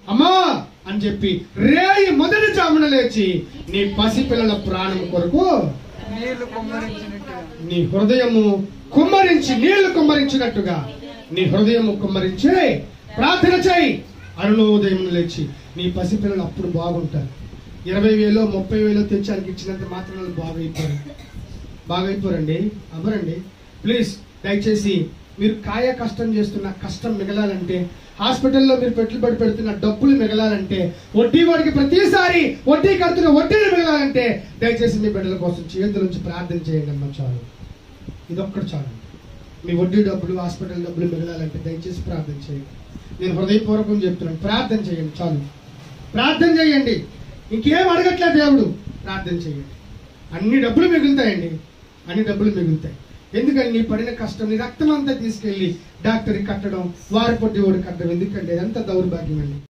అమ్మా అని చెప్పి రేయి మొదటి జామున లేచి నీ పసిపిల్లల ప్రాణం కొరకు నీళ్లు కుమ్మరించినట్టుగా నీ హృదయము కుమ్మరించి నీళ్లు కుమ్మరించినట్టుగా నీ హృదయము కుమ్మరించి ప్రార్థన చేయి అరుణోదయం లేచి నీ పసిపిల్లలు అప్పుడు బాగుంటారు ఇరవై వేలో ముప్పై వేలో తెచ్చానికి ఇచ్చినంత మాత్రం వాళ్ళు బాగైపోరు బాగైపోరండి అవ్వరండి ప్లీజ్ దయచేసి మీరు కాయ కష్టం చేస్తున్న కష్టం మిగలాలంటే హాస్పిటల్లో మీరు పెట్టుబడి పెడుతున్న డబ్బులు మిగలాలంటే వడ్డీ వాడికి ప్రతిసారి వడ్డీ కడుతున్న వడ్డీలు మిగలాలంటే దయచేసి మీ బిడ్డల కోసం చేతుల నుంచి ప్రార్థన చేయండి అమ్మ చాలు ఇదొక్కటి చాలు మీ వడ్డీ డబ్బులు హాస్పిటల్ డబ్బులు మిగలాలంటే దయచేసి ప్రార్థన చేయండి నేను హృదయపూర్వకం చెప్తున్నాను ప్రార్థన చేయండి చాలు ప్రార్థన చేయండి ఇంకేం అడగట్లేదు దేవుడు ప్రార్థన చేయండి అన్ని డబ్బులు మిగులుతాయండి అన్ని డబ్బులు మిగులుతాయి ఎందుకంటే నీ పడిన కష్టం నీ రక్తం అంతా తీసుకెళ్ళి డాక్టర్కి కట్టడం వారి పొట్టి ఓడి కట్టడం ఎందుకంటే ఎంత దౌర్భాగ్యం అండి